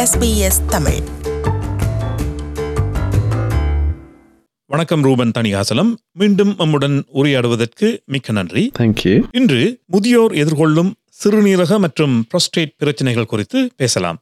SBS Tamil வணக்கம் ரூபன் தணிகாசலம் மீண்டும் நம்முடன் உரையாடுவதற்கு மிக்க நன்றி Thank you. இன்று முதியோர் எதிர்கொள்ளும் சிறுநீரக மற்றும் புரோஸ்டேட் பிரச்சனைகள் குறித்து பேசலாம்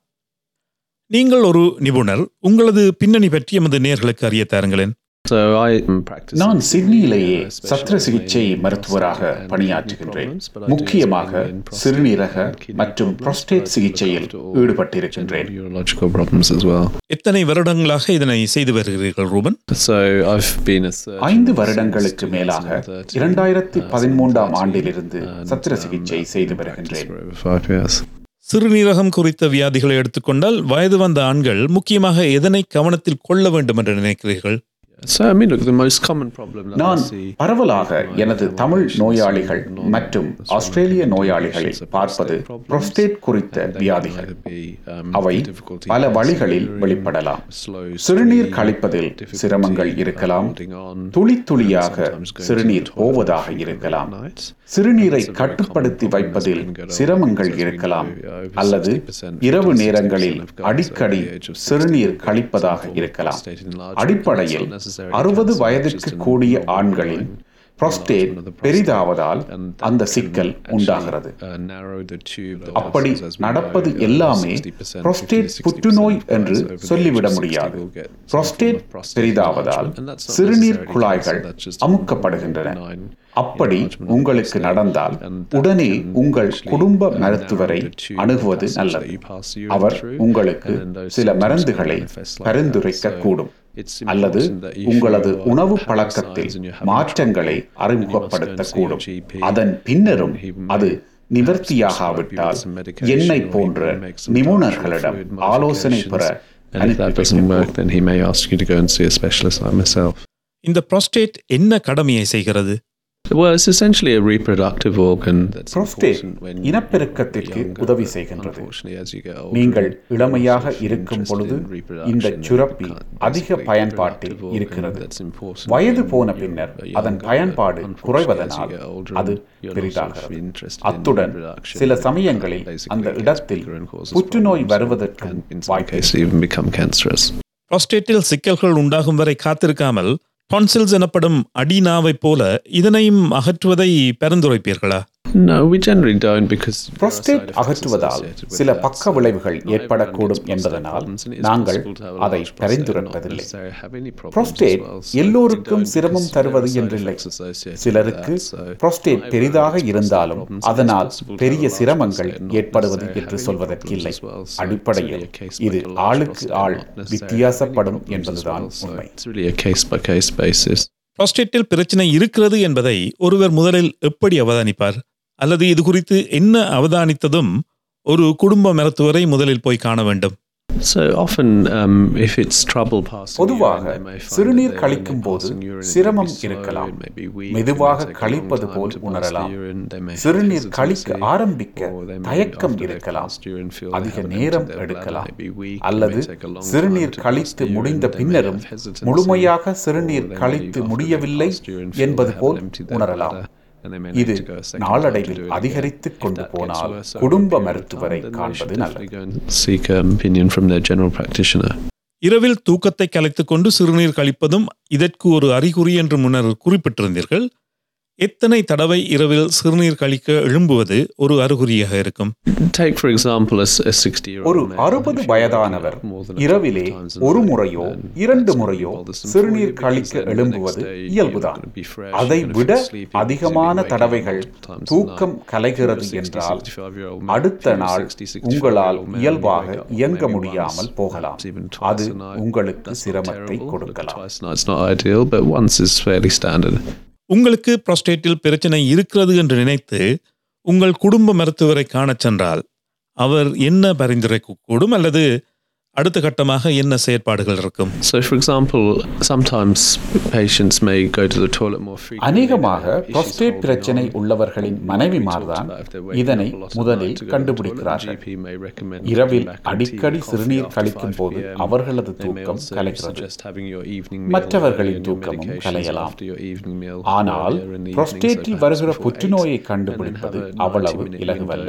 நீங்கள் ஒரு நிபுணர் உங்களது பின்னணி பற்றி எமது நேர்களுக்கு அறிய தாருங்களேன் So I am practicing நான் சிட்னியிலேயே uh, சத்திர சிகிச்சை specializing in மருத்துவராக prostate பணியாற்றுகின்றேன் problems, but I do முக்கியமாக mainly in prostate சிறுநீரக and kidney மற்றும் problems, prostate but I do சிகிச்சையில் look after all ஈடுபட்டிருக்கின்றேன் general urological problems as well. எத்தனை வருடங்களாக இதனை செய்து வருகிறீர்கள் Ruban So I've been a surgeon ஐந்து since வருடங்களுக்கு மேலாக 2013, இரண்டாயிரத்தி uh, பதிமூன்றாம் 2013, ஆண்டிலிருந்து and, சத்திர um, சிகிச்சை I've செய்து been வருகின்றேன் practicing for over five years. சிறுநீரகம் குறித்த வியாதிகளை எடுத்துக்கொண்டால் வயது வந்த ஆண்கள் முக்கியமாக எதனை கவனத்தில் கொள்ள வேண்டும் என்று நினைக்கிறீர்கள் So I mean, look, the most common problem that நான் I see பரவலாக எனது தமிழ் நோயாளிகள் non- மற்றும் non- ஆஸ்திரேலிய non- நோயாளிகளில் patients are பார்ப்பது prostate problems. புரோஸ்டேட் குறித்த And they can வியாதிகள் either be, um, அவை difficulty பல in வழிகளில் considering, வெளிப்படலாம் slow சிறுநீர் stream, கழிப்பதில் difficulty, சிரமங்கள் uh, இருக்கலாம் holding on, துளி and துளியாக sometimes going to சிறுநீர் the toilet போவதாக frequently இருக்கலாம் at night. சிறுநீரை That's a very கட்டுப்படுத்தி common problem வைப்பதில் as we get older, சிரமங்கள் because as we இருக்கலாம் know, over அல்லது 60%, இரவு 50% நேரங்களில் of guys அடிக்கடி over the age of 60 சிறுநீர் will get கழிப்பதாக some form of இருக்கலாம் prostate enlargement. அடிப்படையில் It's not necessarily அறுபது cancer, வயதிற்கு just an கூடிய abnormal ஆண்களின் growing prostate enlargement of the prostate. பெரிதாவதால் And that அந்த can சிக்கல் actually, உண்டாகிறது uh, narrow the tube that அப்படி passes, as we know, நடப்பது uh, எல்லாமே 60%, புரோஸ்டேட் 50 to 60% புற்றுநோய் of guys என்று over the age of சொல்லிவிட 60 முடியாது will get some form of prostate prostate பெரிதாவதால் enlargement, and that's not சிறுநீர் necessarily குழாய்கள் cancer, that's just a அமுக்கப்படுகின்றன benign அப்படி enlargement of the உங்களுக்கு prostate, நடந்தால் and that உடனே can உங்கள் actually, குடும்ப uh, மருத்துவரை narrow the tube அணுகுவது passage நல்லது that you pass urine அவர் through, உங்களுக்கு and then those சில symptoms can மருந்துகளை manifest like that. பரிந்துரைக்க So கூடும் it's அல்லது important that if உங்களது you are உணவு having பழக்கத்தில் signs and you're having மாற்றங்களை trouble, then you must go and அறிமுகப்படுத்தக்கூடும் see your GP, அதன் பின்னரும் and he may அது perhaps நிவர்த்தியாகாவிட்டால் prescribe you with some medication என்னை or he போன்ற may make some நிபுணர்களிடம் dietary fluid ஆலோசனை பெற modifications. And if that அனுப்பி doesn't work, வைக்கக்கூடும். then he may ask you to go and see a specialist like myself. இந்த prostate என்ன கடமையை செய்கிறது Well, it's essentially a reproductive organ that's Prostate important when இனப்பெருக்கத்திற்கு you're younger, உதவி but செய்கின்றது. unfortunately, as you get older, நீங்கள் and இளமையாக also if you're இருக்கும் interested பொழுது in reproduction, இந்த then சுரப்பி you can't- அதிக basically பயன்பாட்டில் reproductive organ இருக்கிறது that's important வயது when போன you're பின்னர் younger, அதன் but பயன்பாடு unfortunately, as you குறைவதனால் get older அது and you're not sort of பெரிதாகிறது interested in அத்துடன் reproduction, சில then சமயங்களில் basically அந்த it gets இடத்தில் bigger and causes புற்றுநோய் problems வருவதற்கும் and in some வாய்ப்பு cases even become cancerous. புரோஸ்டேட்டில் சிக்கல்கள் உண்டாகும் வரை காத்திருக்காமல் டான்சில்ஸ் எனப்படும் அடிநாவைப் போல இதனையும் அகற்றுவதை பரிந்துரைப்பீர்களா No, we generally don't because there are side prostate effects அகற்றுவதால் associated with சில that. பக்க So விளைவுகள் not everyone ஏற்படக்கூடும் gets prostate என்பதனால் problems and it is நாங்கள் possible to have a அதை large prostate and not பரிந்துரைப்பதில்லை necessarily have any problems as prostate well. So எல்லோருக்கும் we don't சிரமம் because there are தருவது side என்றில்லை effects associated with சிலருக்கு that. So prostate not everyone பெரிதாக gets இருந்தாலும் prostate problems. It is அதனால் possible to பெரிய have a large சிரமங்கள் prostate and not ஏற்படுவது necessarily என்று have any சொல்வதற்கில்லை problems as well. So it's அடிப்படையில் really a case இது by a large ஆளுக்கு prostate ஆள் and not necessarily have any வித்தியாசப்படும் problems as என்பதுதான் well. So உண்மை it's really a case by case basis. புரோஸ்டேட்டில் பிரச்சனை இருக்கிறது என்பதை ஒருவர் முதலில் எப்படி அவதானிப்பார் அல்லது இது குறித்து என்ன அவதானித்ததும் ஒரு குடும்ப மருத்துவரை முதலில் போய் காண வேண்டும் So often, um, if it's trouble passing பொதுவாக urine, they may find சிறுநீர் that they- கழிக்கும் when போது they're passing urine, it may சிரமம் be slow, இருக்கலாம் it may be weak, it may மெதுவாக take a long கழிப்பது time pole to pass the உணரலாம் urine, they may have சிறுநீர் கழிக்க hesitancy, ஆரம்பிக்க or they may, தயக்கம் after they've இருக்கலாம் passed urine, feel they அதிக haven't நேரம் emptied their எடுக்கலாம் bladder, they may be weak, it may அல்லது take a long சிறுநீர் time to கழித்து pass the முடிந்த urine, they may பின்னரும் have hesitancy, முழுமையாக or சிறுநீர் they may, கழித்து after they've முடியவில்லை passed urine, feel என்பது they pole haven't emptied their உணரலாம் bladder, and they may need இது to go a second time to நாளடைவில் do it again. அதிகரித்துக் If கொண்டு that gets போனால் worse over a குடும்ப period of மருத்துவரை time, then they காண்பது should நல்லது definitely go and seek an opinion from their general practitioner. இரவில் தூக்கத்தை கலைத்துக் கொண்டு சிறுநீர் கழிப்பதும் இதற்கு ஒரு அறிகுறி என்று முன்னர் குறிப்பிட்டிருந்தீர்கள் எத்தனை தடவை இரவில் சிறுநீர் கழிக்க எழும்புவது ஒரு அறிகுறியாக இருக்கும் Take for example a, s- a 60 year old ஒரு man. அறுபது If you're வயதானவர் waking up more than a இரவிலே couple of times a ஒரு night, முறையோ then இரண்டு that's முறையோ probably bothersome for சிறுநீர் you because கழிக்க then the எழும்புவது next day you're இயல்புதான் not gonna be fresh, அதை you're gonna விட feel sleepy because you've அதிகமான been waking up தடவைகள் multiple times a தூக்கம் night. கலைகிறது If you're a 60, என்றால் 65-year-old man, அடுத்த if you're a நாள் 60, 65-year-old உங்களால் man, you இயல்பாக wake up இயங்க maybe முடியாமல் once, போகலாம் perhaps even twice அது a night. உங்களுக்கு That's not சிரமத்தை terrible. Look, கொடுக்கலாம் Twice a night's not ideal, but once is fairly standard. உங்களுக்கு புரோஸ்டேட்டில் பிரச்சனை இருக்கிறது என்று நினைத்து உங்கள் குடும்ப மருத்துவரை காணச் சென்றால் அவர் என்ன பரிந்துரைக்கக்கூடும் அல்லது அடுத்த கட்டமாக என்ன செயற்பாடுகள் இருக்கும் So, for example, sometimes patients may go to the toilet more frequently. அநேகமாக They have issues prostate holding பிரச்சனை on. உள்ளவர்களின் மனைவிமார்தான் If they're waking இதனை up a lot at முதலில் night to go to the கண்டுபிடிக்கிறார்கள் toilet, the GP may recommend இரவில் cutting back on tea அடிக்கடி and coffee சிறுநீர் after கழிக்கும் 5 போது PM. அவர்களது They may தூக்கம் also கலைகிறது suggest having your evening meal மற்றவர்களின் early and your தூக்கமும் medications கலையலாம். after your evening meal ஆனால் earlier in the evening, so புரோஸ்டேட்டில் perhaps வருகிற before புற்றுநோயை eight, and then கண்டுபிடிப்பது have a 90 அவ்வளவு minute இலகுவல்ல window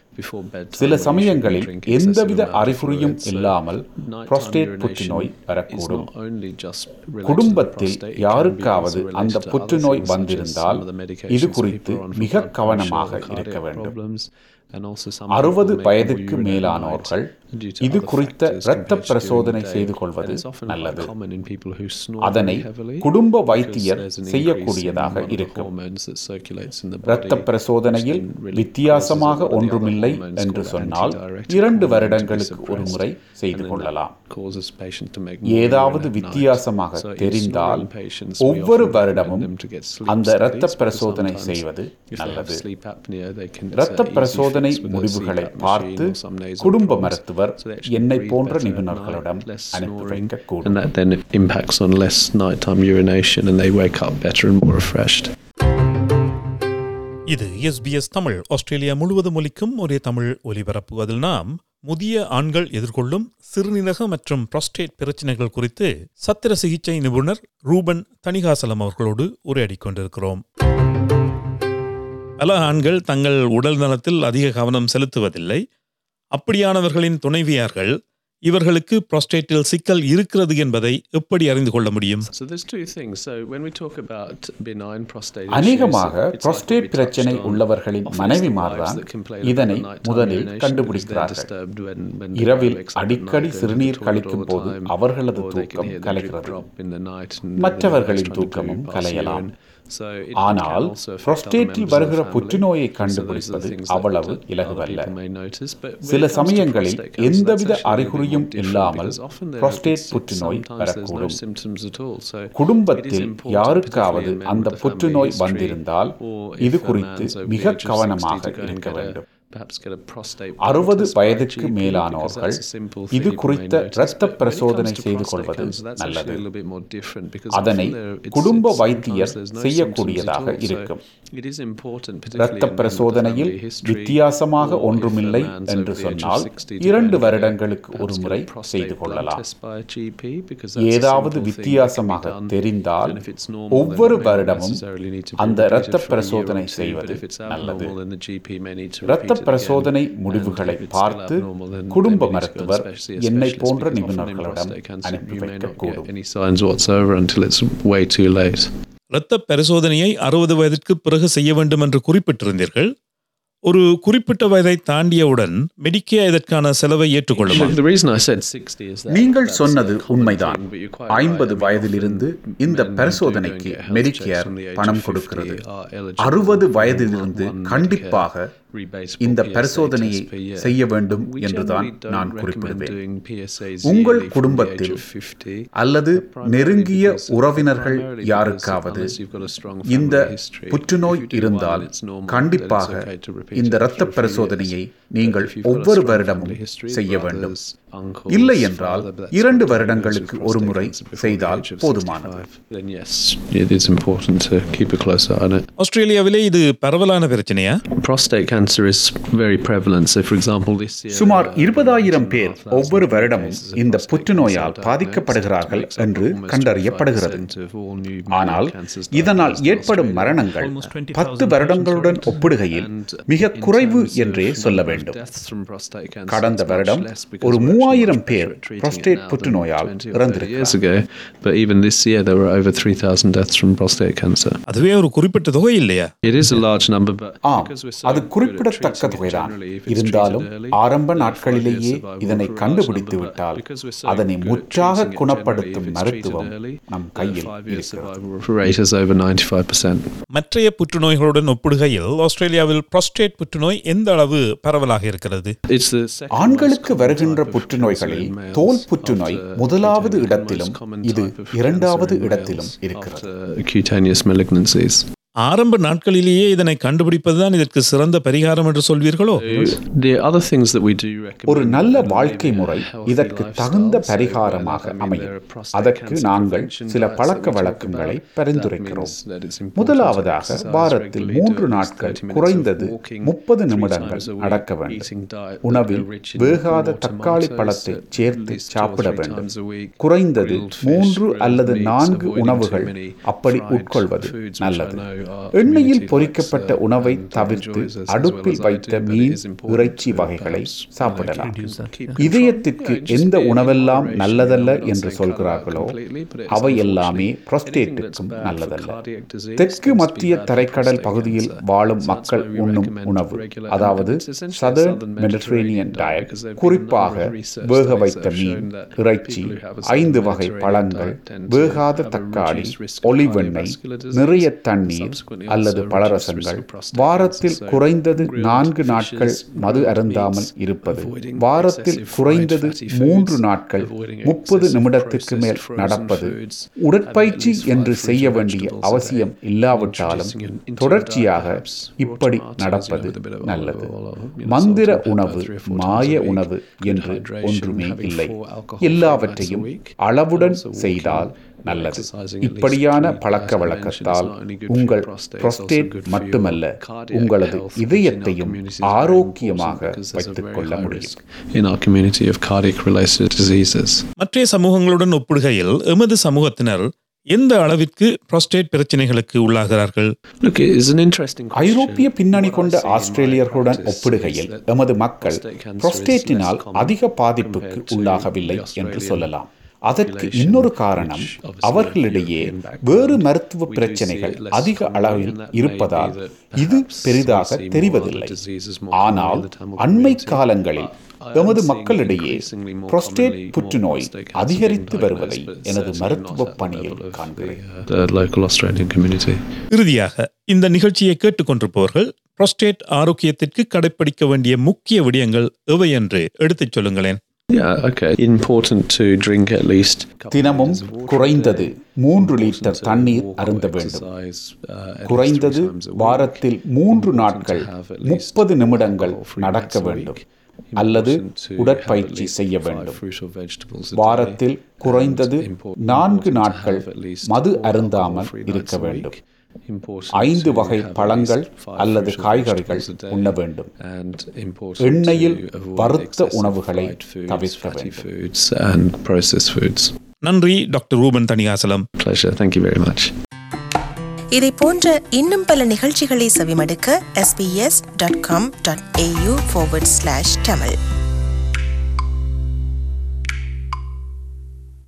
before bedtime. சில or you shouldn't சமயங்களில் drink excessive எந்தவித amount of அறிகுறியும் fluids. So இல்லாமல் nighttime புரோஸ்டேட் urination புற்றுநோய் is வரக்கூடும் not only just related to the குடும்பத்தில் prostate, it can be யாருக்காவது also related அந்த to other புற்றுநோய் things such as வந்திருந்தால் some of the medications இது people குறித்து are on for மிக blood pressure கவனமாக or இருக்க cardiac வேண்டும் problems, and also some அறுபது people may வயதுக்கு urinate at மேலானோர்கள் night due to இது other குறித்த factors இரத்த compared to during பரிசோதனை the day. செய்து And கொள்வது it's often quite நல்லது common in people who snore அதனை very heavily குடும்ப because வைத்தியர் there's an increase in செய்யக்கூடியதாக one of the இருக்கும் hormones that circulates in the இரத்த body, பரிசோதனையில் which then really வித்தியாசமாக causes a lot of the other ஒன்றுமில்லை hormones என்று called சொன்னால் antidiuretic இரண்டு hormone to be வருடங்களுக்கு ஒரு suppressed, முறை செய்து and then கொள்ளலாம் that causes patient to make more ஏதாவது urine at night. வித்தியாசமாக So in தெரிந்தால் snoring patients, we ஒவ்வொரு often வருடமும் recommend them to get sleep அந்த இரத்த studies because பரிசோதனை sometimes செய்வது if they have நல்லது sleep apnea, they can- it's இரத்த a easy பரிசோதனை fix with a முடிவுகளை CPAP பார்த்து machine or some nasal குடும்ப probes. மருத்துவர் So they actually என்னை breathe போன்ற better at நிபுணர்களிடம் night, less அனுப்பி snoring, வைக்கக்கூடும் and that then impacts on less nighttime urination and they wake up better and more refreshed. இது SBS Tamil Australia முழுவதும் ஒலிக்கும் ஒரே தமிழ் ஒலிபரப்பு அதில் நாம் முதிய ஆண்கள் எதிர்கொள்ளும் சிறுநீரக மற்றும் புரோஸ்டேட் பிரச்சனைகள் குறித்து சத்திர சிகிச்சை நிபுணர் ரூபன் தணிகாசலம் அவர்களோடு உரையாடிக் கொண்டிருக்கிறோம் பல ஆண்கள் தங்கள் உடல் நலத்தில் அதிக கவனம் செலுத்துவதில்லை அப்படியானவர்களின் துணைவியார்கள் இவர்களுக்கு புரோஸ்டேட்டில் சிக்கல் இருக்கிறது என்பதை எப்படி அறிந்து கொள்ள முடியும் So there's two things. So when we talk about benign prostate அநேகமாக issues, it's like prostate what we பிரச்சனை touched on. உள்ளவர்களின் Often it's the மனைவிமார்தான் wives that complain about இதனை nighttime முதலில் urination கண்டுபிடிக்கிறார்கள் because they're disturbed when- when they இரவில் wake up at அடிக்கடி night, go to the சிறுநீர் toilet கழிக்கும் all the போது time, அவர்களது or they can தூக்கம் hear the drip கலைகிறது drop in the night and when they're மற்றவர்களின் trying to do தூக்கமும் pass கலையலாம் urine. So it ஆனால் can also affect other புரோஸ்டேட்டில் members of the வருகிற family. புற்றுநோயை So those are the கண்டுபிடிப்பது things that அவ்வளவு other இலகுவல்ல people may notice. But when சில it comes to சமயங்களில் prostate cancer, that's எந்தவித actually a little bit அறிகுறியும் more different இல்லாமல் because often there- prostate it's- புற்றுநோய் sometimes there's no வரக்கூடும் symptoms at all. So it is குடும்பத்தில் important, யாருக்காவது particularly in men அந்த with a family புற்றுநோய் history, வந்திருந்தால் or இது if a குறித்து man's over the மிக age of 60 கவனமாக to go and இருக்க get a- வேண்டும் perhaps get a prostate அறுபது test by a வயதுக்கு GP, மேலானோர்கள் because that's a simple இது thing you குறித்த may notice. இரத்த But when it பரிசோதனை comes to செய்து prostate கொள்வது cancer, that's நல்லது actually a little bit more different because அதனை often there- it's- குடும்ப it's- வைத்தியர் sometimes there's no செய்யக்கூடியதாக symptoms at all. So இருக்கும் it is important, இரத்த particularly in men with a பரிசோதனையில் family history, வித்தியாசமாக or if a ஒன்றுமில்லை man's என்று over the age of சொன்னால் 60 to இரண்டு go and get வருடங்களுக்கு ஒரு perhaps get முறை a prostate செய்து blood கொள்ளலாம் test by a GP, because that's a ஏதாவது simple thing that can be வித்தியாசமாக done. தெரிந்தால் And if it's normal, then ஒவ்வொரு it may not வருடமும் necessarily need to be அந்த repeated இரத்த for a year or பரிசோதனை two, செய்வது but if it's நல்லது abnormal, then the GP may need to இரத்த repeat it again. பரிசோதனை And முடிவுகளை if it's still பார்த்து abnormal, then they குடும்ப may need to go and மருத்துவர் spec- see a என்னை specialist, போன்ற because often in நிபுணர்களிடம் prostate cancer, அனுப்பி you may not get வைக்கக்கூடும் any signs whatsoever until it's way too late. இரத்த பரிசோதனையை அறுபது வயதிற்கு பிறகு செய்ய வேண்டும் என்று குறிப்பிட்டிருந்தீர்கள் ஒரு குறிப்பிட்ட வயதை தாண்டியவுடன் மெடிக்கே இதற்கான செலவை ஏற்றுக்கொள்ளுமா The reason I said 60 is that நீங்கள் that's சொன்னது a common உண்மைதான் thing, but you're quite ஐம்பது right. I mean, வயதிலிருந்து often இந்த men who do go and பரிசோதனைக்கு get health medicare checks from the age பணம் of 50 கொடுக்கிறது are eligible அறுபது for வயதிலிருந்து one கண்டிப்பாக Medicare rebate for இந்த PSA பரிசோதனையை tests per year. செய்ய வேண்டும் We என்றுதான் generally don't நான் recommend குறிப்பிடுவேன் doing PSAs உங்கள் yearly from the age குடும்பத்தில் of 50. அல்லது Primarily நெருங்கிய because- உறவினர்கள் primarily because யாருக்காவது unless you've got a strong இந்த family history, புற்றுநோய் if you do இருந்தால் one, it's normal, then it's கண்டிப்பாக okay to repeat இந்த it இரத்த after a few பரிசோதனையை years. நீங்கள் But if you've got a ஒவ்வொரு strong வருடமும் family history, செய்ய brothers, வேண்டும் uncles, இல்லை என்றால் father, but that's இரண்டு probably வருடங்களுக்கு those with ஒரு prostate முறை cancer before the செய்தால் age of போதுமானது 65, Then yes, it is important to keep a close eye on it. ஆஸ்திரேலியாவிலே இது பரவலான பிரச்சனையா Prostate cancer is very prevalent. So, for example, this year, சுமார் uh, இருபதாயிரம் பேர் 9,500 ஒவ்வொரு வருடமும் cases of இந்த prostate புற்றுநோயால் cancer பாதிக்கப்படுகிறார்கள் diagnosed, என்று almost கண்டறியப்படுகிறது 25% of all new ஆனால் cancers இதனால் diagnosed in ஏற்படும் Australia. மரணங்கள் Almost 20,000 பத்து வருடங்களுடன் ஒப்பிடுகையில் And மிக in குறைவு terms of என்றே number சொல்ல of வேண்டும் deaths from prostate cancer, கடந்த it's much வருடம் less because ஒரு we're actually மூவாயிரம் much பேர் better at treating it prostate now than புற்றுநோயால் 20 or 30 years இறந்திருக்கிறார்கள் ago. But even this year, there were over 3,000 deaths from prostate cancer. அதுவே ஒரு குறிப்பிட்ட தொகை இல்லையா It is a large number, but ஆம் because we're so அது good at குறிப்பிடத்தக்க treating it தொகைதான் generally, if it's இருந்தாலும் treated early, ஆரம்ப then five நாட்களிலேயே years survival இதனை for a large கண்டுபிடித்து number, but விட்டால் because we're so அதனை good at முற்றாக treating it குணப்படுத்தும் generally, if it's treated மருத்துவம் early, நம் the கையில் five-year இருக்கிறது survival rate is over 95%. மற்றைய புற்றுநோய்களுடன் ஒப்பிடுகையில் ஆஸ்திரேலியாவில் புரோஸ்டேட் புற்றுநோய் எந்த அளவு பரவலாக இருக்கிறது It's the second ஆண்களுக்கு most common வருகின்ற type of புற்றுநோய்களில் cancer in males தோல் புற்றுநோய் after முதலாவது cutaneous- இடத்திலும் most common இது type of இரண்டாவது cancer in இடத்திலும் males இருக்கிறது after cutaneous malignancies. ஆரம்ப நாட்களிலேயே இதனை கண்டுபிடிப்பதுதான் இதற்கு சிறந்த பரிகாரம் என்று சொல்வீர்களோ The other things that we do recommend ஒரு நல்ல are வாழ்க்கை living a முறை healthy இதற்கு lifestyle. தகுந்த So by பரிகாரமாக that I mean அமையும் there are prostate அதற்கு cancer நாங்கள் prevention சில diets that we பழக்க talk வழக்கங்களை about. பரிந்துரைக்கிறோம் That means that it's important to முதலாவதாக exercise வாரத்தில் regularly, மூன்று do at least நாட்கள் 30 minutes of குறைந்தது walking, முப்பது three நிமிடங்கள் times a week, நடக்க வேண்டும் eating diet that உணவில் are rich in வேகாத more தக்காளி tomatoes, பழத்தை at சேர்த்து least two or சாப்பிட three வேண்டும் times a week, குறைந்தது grilled fish, மூன்று grilled அல்லது meats, நான்கு avoiding too உணவுகள் many அப்படி fried உட்கொள்வது foods, which I நல்லது know எண்ணெயில் பொரிக்கப்பட்ட உணவை தவிர்த்து அடுப்பில் வைத்த மீன் இறைச்சி வகைகளை சாப்பிடலாம் இதயத்திற்கு எந்த உணவெல்லாம் நல்லதல்ல என்று சொல்கிறார்களோ அவை எல்லாமே புரோஸ்டேட்டுக்கும் நல்லதல்ல தெற்கு மத்திய தரைக்கடல் பகுதியில் வாழும் மக்கள் உண்ணும் உணவு அதாவது சதர்ன் மெடிட்ரேனியன் டயட் குறிப்பாக வேக வைத்த மீன் இறைச்சி ஐந்து வகை பழங்கள் வேகாத தக்காளி ஒளிவெண்ணெய் நிறைய தண்ணீர் அல்லது பழரசங்கள் வாரத்தில் குறைந்தது நான்கு நாட்கள் மது அருந்தாமல் இருப்பது வாரத்தில் குறைந்தது மூன்று நாட்கள் முப்பது நிமிடத்திற்கு மேல் நடப்பது உடற்பயிற்சி என்று செய்ய வேண்டிய அவசியம் இல்லாவிட்டாலும் தொடர்ச்சியாக இப்படி நடப்பது நல்லது மந்திர உணவு மாய உணவு என்று ஒன்றுமே இல்லை எல்லாவற்றையும் அளவுடன் செய்தால் நல்லது இப்படியான பழக்க வழக்கத்தால் உங்கள் புரோஸ்டேட் மட்டுமல்ல உங்களது இதயத்தையும் ஆரோக்கியமாக வைத்துக் கொள்ள முடியும் in our community of cardiac related diseases. மற்ற சமூகங்களுடன் ஒப்பிடுகையில் எமது சமூகத்தினர் எந்த அளவிற்கு புரோஸ்டேட் பிரச்சனைகளுக்கு உள்ளாகிறார்கள் Look, it is an interesting question. ஐரோப்பிய பின்னணி கொண்ட ஆஸ்திரேலியர்களுடன் ஒப்பிடுகையில் எமது மக்கள் புரோஸ்டேட்டினால் அதிக பாதிப்புக்கு உள்ளாகவில்லை என்று சொல்லலாம் அதற்கு இன்னொரு காரணம் அவர்களிடையே வேறு மருத்துவ பிரச்சனைகள் அதிக அளவில் இருப்பதால் இது பெரிதாக தெரிவதில்லை ஆனால் அண்மை காலங்களில் எமது மக்களிடையே புரோஸ்டேட் புற்றுநோய் அதிகரித்து வருவதை எனது மருத்துவ பணியில் காண்கிறேன் The local Australian community. இறுதியாக இந்த நிகழ்ச்சியை கேட்டுக்கொண்டிருப்பவர்கள் புரோஸ்டேட் ஆரோக்கியத்திற்கு கடைப்பிடிக்க வேண்டிய முக்கிய விடயங்கள் எவை என்று எடுத்துச் சொல்லுங்களேன் Yeah, okay. Important to drink at least. a couple தினமும் litres of water குறைந்தது a day. மூன்று Important லிட்டர் to தண்ணீர் walk or அருந்த வேண்டும் exercise, uh, at least குறைந்தது three times a week. வாரத்தில் மூன்று Important to நாட்கள் have at least முப்பது நிமிடங்கள் alcohol-free நடக்க nights a வேண்டும் week. அல்லது Important to have at உடற்பயிற்சி least செய்ய five வேண்டும் fruit or vegetables a day. வாரத்தில் குறைந்தது And important- நான்கு important to நாட்கள் have at least Madhu four அருந்தாமல் alcohol-free இருக்க nights a வேண்டும் week. Important ஐந்து to வகை have at பழங்கள் least five அல்லது fruit or காய்கறிகள் vegetables a day. உண்ண வேண்டும் And important எண்ணெயில் to avoid வறுத்த excessive உணவுகளை fried foods, தவிர்க்க fatty வேண்டும். foods and processed foods. நன்றி doctor Ruben Thanikachalam Pleasure. Thank you very much. இதை போன்ற இன்னும் பல நிகழ்ச்சிகளை செவிமடுக்க sbs.com.au forward slash tamil